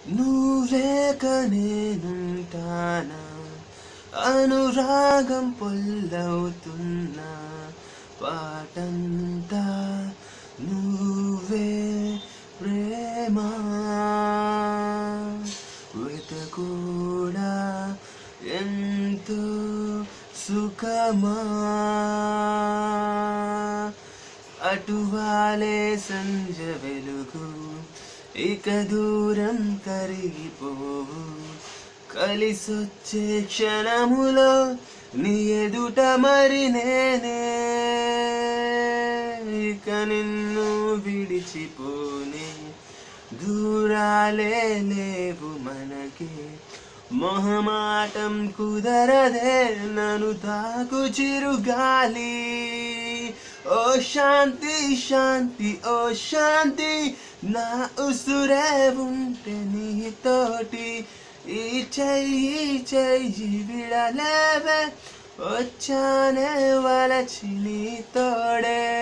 నువ్వేక నేనుంటానా అనురాగం పొల్లవుతున్నా పాటంతా నువ్వే ప్రేమా వెత కూడా ఎంతో సుఖమా అటువాలే సంజ వెలుగు ఇక దూరం కరిగిపోవు కలిసొచ్చే క్షణములో నీ ఎదుట మరి నేనే ఇక నిన్ను విడిచిపోనే దూరాలే లేవు మనకి మొహమాటం కుదరదే నన్ను తాకు చిరుగాలి ఓ శాంతి శాంతి ఓ శాంతి నా ఉసురే ఉంటే నీతోటి ఈ చెయ్యి చెయ్యి విడలేవే వచ్చానే వలచి నీ తోడే